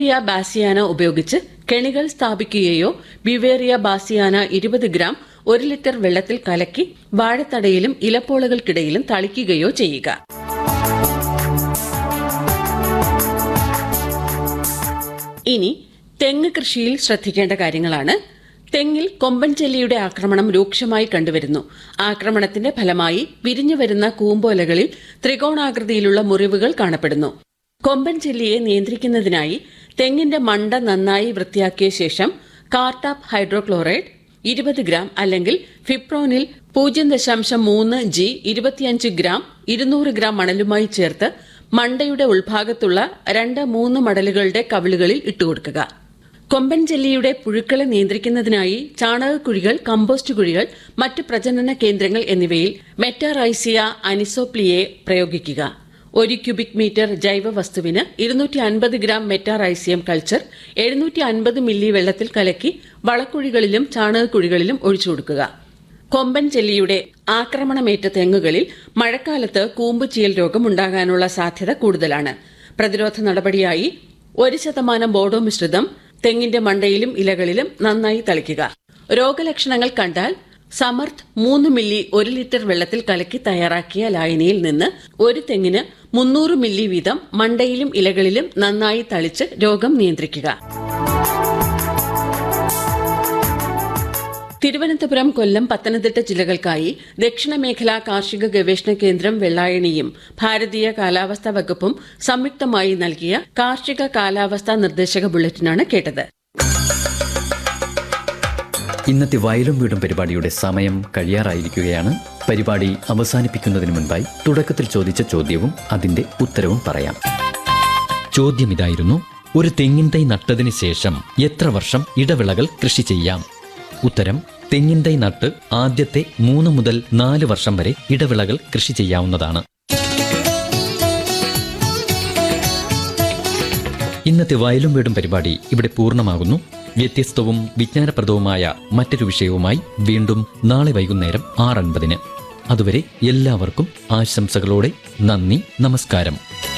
ബിവേറിയ bassiana ഉപയോഗിച്ച് കെണികൾ സ്ഥാപിക്കുകയോ ബിവേറിയ ബാസിയാന ഇരുപത് ഗ്രാം ഒരു ലിറ്റർ വെള്ളത്തിൽ കലക്കി വാഴത്തടയിലും ഇലപ്പോളകൾക്കിടയിലും തളിക്കുകയോ ചെയ്യുക ഇനി തെങ്ങ് കൃഷിയിൽ ശ്രദ്ധിക്കേണ്ട കാര്യങ്ങളാണ് തെങ്ങിൽ കൊമ്പൻ ചെല്ലിയുടെ ആക്രമണം രൂക്ഷമായി കണ്ടുവരുന്നു ആക്രമണത്തിന്റെ ഫലമായി വിരിഞ്ഞു വരുന്ന കൂമ്പോലകളിൽ ത്രികോണാകൃതിയിലുള്ള മുറിവുകൾ കാണപ്പെടുന്നു കൊമ്പൻ ചെല്ലിയെ നിയന്ത്രിക്കുന്നതിനായി തെങ്ങിന്റെ മണ്ട നന്നായി വൃത്തിയാക്കിയ ശേഷം കാർട്ടാപ്പ് ഹൈഡ്രോക്ലോറൈഡ് ഇരുപത് ഗ്രാം അല്ലെങ്കിൽ ഫിപ്രോനിൽ പൂജ്യം ദശാംശം മൂന്ന് ജി ഇരുപത്തിയഞ്ച് ഗ്രാം ഇരുന്നൂറ് ഗ്രാം മണലുമായി ചേർത്ത് മണ്ടയുടെ ഉൾഭാഗത്തുള്ള രണ്ട് മൂന്ന് മടലുകളുടെ കവിളുകളിൽ ഇട്ടുകൊടുക്കുക കൊമ്പൻ ജെല്ലിയുടെ പുഴുക്കളെ നിയന്ത്രിക്കുന്നതിനായി ചാണകക്കുഴികൾ കമ്പോസ്റ്റ് കുഴികൾ മറ്റ് പ്രജനന കേന്ദ്രങ്ങൾ എന്നിവയിൽ മെറ്റാറൈസിയ അനിസോപ്ലിയെ പ്രയോഗിക്കുക ഒരു ക്യൂബിക് മീറ്റർ ജൈവ വസ്തുവിന് ഇരുന്നൂറ്റി അൻപത് ഗ്രാം മെറ്റാറൈസിയം കൾച്ചർ എഴുന്നൂറ്റി അൻപത് മില്ലി വെള്ളത്തിൽ കലക്കി വളക്കുഴികളിലും ചാണകക്കുഴികളിലും ഒഴിച്ചു കൊടുക്കുക കൊമ്പൻ ചെല്ലിയുടെ ആക്രമണമേറ്റ തെങ്ങുകളിൽ മഴക്കാലത്ത് കൂമ്പുചീയൽ രോഗം ഉണ്ടാകാനുള്ള സാധ്യത കൂടുതലാണ് പ്രതിരോധ നടപടിയായി ഒരു ശതമാനം ബോഡോ മിശ്രിതം തെങ്ങിന്റെ മണ്ടയിലും ഇലകളിലും നന്നായി തളിക്കുക രോഗലക്ഷണങ്ങൾ കണ്ടാൽ സമർത്ഥ് മൂന്ന് മില്ലി ഒരു ലിറ്റർ വെള്ളത്തിൽ കലക്കി തയ്യാറാക്കിയ ലായനിയിൽ നിന്ന് ഒരു തെങ്ങിന് മുന്നൂറ് മില്ലി വീതം മണ്ടയിലും ഇലകളിലും നന്നായി തളിച്ച് രോഗം നിയന്ത്രിക്കുക തിരുവനന്തപുരം കൊല്ലം പത്തനംതിട്ട ജില്ലകൾക്കായി ദക്ഷിണ മേഖലാ കാർഷിക ഗവേഷണ കേന്ദ്രം വെള്ളായണിയും ഭാരതീയ കാലാവസ്ഥാ വകുപ്പും സംയുക്തമായി നൽകിയ കാർഷിക കാലാവസ്ഥാ നിർദ്ദേശക ബുള്ളറ്റിനാണ് കേട്ടത് ഇന്നത്തെ വയലും വീടും പരിപാടിയുടെ സമയം കഴിയാറായിരിക്കുകയാണ് പരിപാടി അവസാനിപ്പിക്കുന്നതിന് മുൻപായി തുടക്കത്തിൽ ചോദിച്ച ചോദ്യവും അതിന്റെ ഉത്തരവും പറയാം ചോദ്യം ഇതായിരുന്നു ഒരു തെങ്ങിൻ തൈ നട്ടതിന് ശേഷം എത്ര വർഷം ഇടവിളകൾ കൃഷി ചെയ്യാം ഉത്തരം തെങ്ങിൻ തൈ നട്ട് ആദ്യത്തെ മൂന്ന് മുതൽ നാല് വർഷം വരെ ഇടവിളകൾ കൃഷി ചെയ്യാവുന്നതാണ് ഇന്നത്തെ വയലും വീടും പരിപാടി ഇവിടെ പൂർണ്ണമാകുന്നു വ്യത്യസ്തവും വിജ്ഞാനപ്രദവുമായ മറ്റൊരു വിഷയവുമായി വീണ്ടും നാളെ വൈകുന്നേരം ആറ് അൻപതിന് അതുവരെ എല്ലാവർക്കും ആശംസകളോടെ നന്ദി നമസ്കാരം